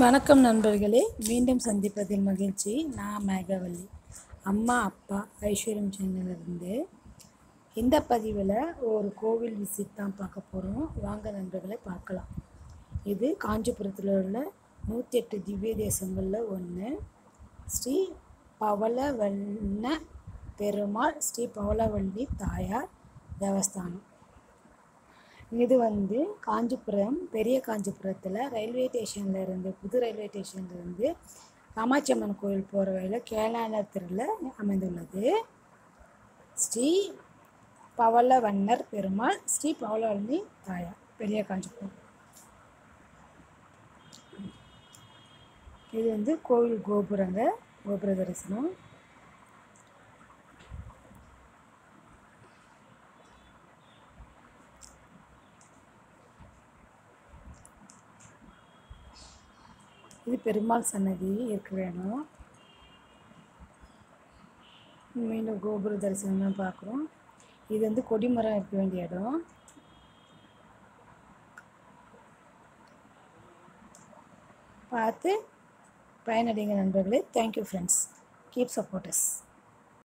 வணக்கம் நண்பர்களே மீண்டும் சந்திப்பதில் மகிழ்ச்சி நான் மேகவல்லி அம்மா அப்பா ஐஸ்வர்யம் சேனலிருந்து இந்த பதிவில் ஒரு கோவில் விசிட் தான் பார்க்க போகிறோம் வாங்க நண்பர்களை பார்க்கலாம் இது காஞ்சிபுரத்தில் உள்ள நூற்றி எட்டு திவ்ய தேசங்களில் ஒன்று ஸ்ரீ பவளவண்ண பெருமாள் ஸ்ரீ பவளவள்ளி தாயார் தேவஸ்தானம் இது வந்து காஞ்சிபுரம் பெரிய காஞ்சிபுரத்தில் ரயில்வே ஸ்டேஷனில் இருந்து புது ரயில்வே ஸ்டேஷன்ல இருந்து காமாட்சி அம்மன் கோயில் போகிற வழியில் கேளானத்தில் அமைந்துள்ளது ஸ்ரீ பவளவண்ணர் பெருமாள் ஸ்ரீ பவளவல்லி தாயார் பெரிய காஞ்சிபுரம் இது வந்து கோவில் கோபுரங்க கோபுர தரிசனம் இது பெருமாள் சன்னதி இருக்க வேணும் மீண்டும் கோபுர தரிசனம் தான் பார்க்குறோம் இது வந்து கொடிமரம் இருக்க வேண்டிய இடம் பார்த்து பயனடைங்க நண்பர்களே தேங்க்யூ ஃப்ரெண்ட்ஸ் கீப் சப்போர்ட்டஸ்